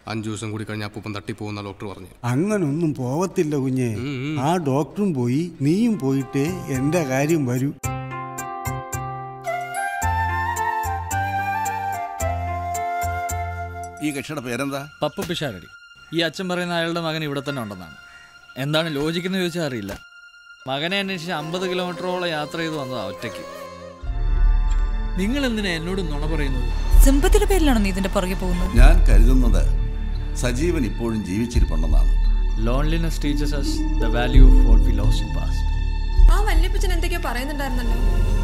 അഞ്ചു ദിവസം കൂടി കഴിഞ്ഞ് അപ്പൂപ്പൻ തട്ടിപ്പോകുന്ന ഡോക്ടർ പറഞ്ഞു അങ്ങനൊന്നും പോവത്തില്ല കുഞ്ഞെ ആ ഡോക്ടറും പോയി നീയും പോയിട്ടേ എന്റെ കാര്യം വരൂ ഈ കക്ഷിയുടെ പേരെന്താ പപ്പ പിഷാരടി ഈ അച്ഛൻ പറയുന്ന അയാളുടെ മകൻ ഇവിടെ തന്നെ ഉണ്ടെന്നാണ് എന്താണ് ലോജിക്കെന്ന് ചോദിച്ചാൽ അറിയില്ല മകനെ അന്വേഷിച്ച് അമ്പത് കിലോമീറ്ററോളം യാത്ര ചെയ്ത് വന്നതാ ഒറ്റയ്ക്ക് നിങ്ങൾ എന്തിനാ എന്നോട് നുണ പറയുന്നത് സിമ്പത്തിയുടെ പേരിലാണോ നീ ഇതിന്റെ പുറകെ പോകുന്നത് ഞാൻ കരുതുന്നത് സജീവൻ ഇപ്പോഴും ജീവിച്ചിരിപ്പുണ്ടെന്നാണ് loneliness teachers the value of what we lose in past ആ വല്യപ്പച്ചൻ എന്തൊക്കെയോ പറയുന്നുണ്ടായിരുന്നല്ലോ